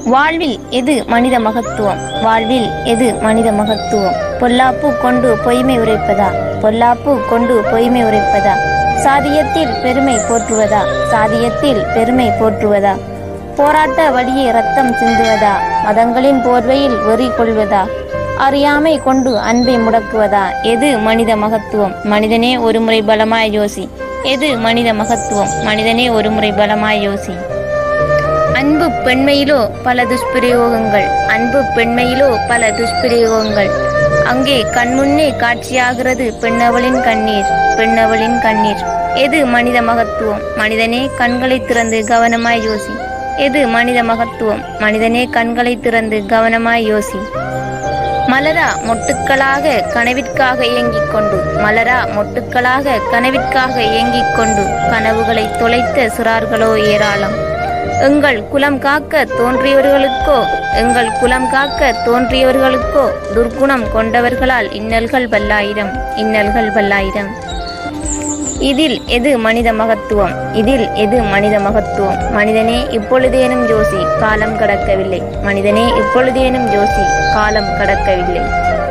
வாழ்வில் எது மனித மகத்துவம் வாழ்வில் எது மனித மகத்துவம் பொல்லாப்பு கொண்டு பொய்மை உரைப்பதா பொல்லாப்பு கொண்டு பொய்மை உரைப்பதா சாதியத்தில் பெருமை போற்றுவதா சாதியத்தில் பெருமை போற்றுவதா போராட்ட வழியே ரத்தம் சிந்துவதா மதங்களின் போர்வையில் வெறி கொள்வதா அறியாமை கொண்டு அன்பை முடக்குவதா எது மனித மகத்துவம் மனிதனே ஒருமுறை பலமாய் யோசி எது மனித மகத்துவம் மனிதனே ஒருமுறை பலமாய் யோசி அன்பு பெண்மையிலோ பல துஷ்பிரயோகங்கள் அன்பு பெண்மையிலோ பல துஷ்பிரயோகங்கள் அங்கே கண்முன்னே காட்சியாகிறது பெண்ணவளின் கண்ணீர் பெண்ணவளின் கண்ணீர் எது மனித மகத்துவம் மனிதனே கண்களை திறந்து கவனமாய் யோசி எது மனித மகத்துவம் மனிதனே கண்களை திறந்து கவனமாய் யோசி மலரா மொட்டுக்களாக கனவிற்காக ஏங்கிக் கொண்டு மலரா மொட்டுக்களாக கனவிற்காக ஏங்கிக் கொண்டு கனவுகளை தொலைத்த சிறார்களோ ஏராளம் எங்கள் குலம் காக்க தோன்றியவர்களுக்கோ எங்கள் குலம் காக்க தோன்றியவர்களுக்கோ துர்க்குணம் கொண்டவர்களால் இன்னல்கள் பல்லாயிரம் இன்னல்கள் பல்லாயிரம் இதில் எது மனித மகத்துவம் இதில் எது மனித மகத்துவம் மனிதனே இப்பொழுதேனும் யோசி காலம் கடக்கவில்லை மனிதனே இப்பொழுதேனும் யோசி காலம் கடக்கவில்லை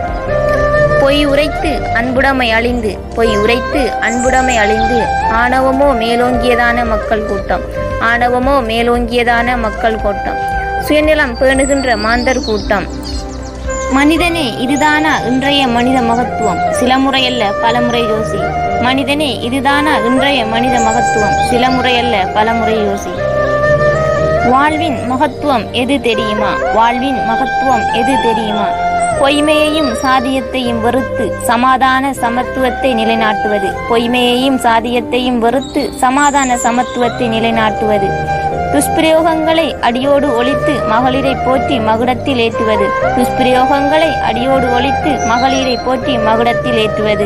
பொய் உரைத்து அன்புடைமை அழிந்து பொய் உரைத்து அன்புடைமை அழிந்து ஆணவமோ மேலோங்கியதான மக்கள் கூட்டம் ஆணவமோ மேலோங்கியதான மக்கள் கூட்டம் சுயநலம் பேணுகின்ற மாந்தர் கூட்டம் மனிதனே இதுதானா இன்றைய மனித மகத்துவம் சில முறையல்ல பல முறை யோசி மனிதனே இதுதானா இன்றைய மனித மகத்துவம் சில முறையல்ல பல முறை யோசி வாழ்வின் மகத்துவம் எது தெரியுமா வாழ்வின் மகத்துவம் எது தெரியுமா பொய்மையையும் சாதியத்தையும் வெறுத்து சமாதான சமத்துவத்தை நிலைநாட்டுவது பொய்மையையும் சாதியத்தையும் வெறுத்து சமாதான சமத்துவத்தை நிலைநாட்டுவது துஷ்பிரயோகங்களை அடியோடு ஒழித்து மகளிரை போற்றி மகுடத்தில் ஏற்றுவது துஷ்பிரயோகங்களை அடியோடு ஒழித்து மகளிரை போற்றி மகுடத்தில் ஏற்றுவது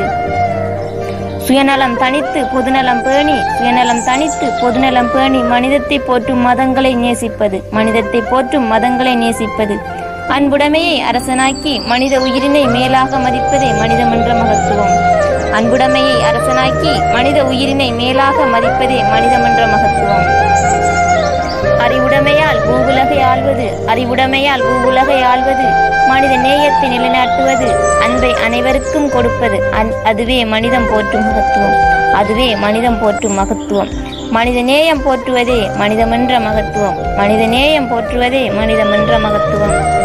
சுயநலம் தனித்து பொதுநலம் பேணி சுயநலம் தனித்து பொதுநலம் பேணி மனிதத்தை போற்றும் மதங்களை நேசிப்பது மனிதத்தை போற்றும் மதங்களை நேசிப்பது அன்புடைமையை அரசனாக்கி மனித உயிரினை மேலாக மதிப்பதே மனிதமன்ற மகத்துவம் அன்புடைமையை அரசனாக்கி மனித உயிரினை மேலாக மதிப்பதே மனிதமன்ற மகத்துவம் அறிவுடைமையால் பூவுலகை ஆள்வது அறிவுடைமையால் பூவுலகை ஆள்வது மனித நேயத்தை நிலைநாட்டுவது அன்பை அனைவருக்கும் கொடுப்பது அன்- அதுவே மனிதம் போற்றும் மகத்துவம் அதுவே மனிதம் போற்றும் மகத்துவம் மனித நேயம் போற்றுவதே மனிதமென்ற மகத்துவம் மனித நேயம் போற்றுவதே மனிதமென்ற மகத்துவம்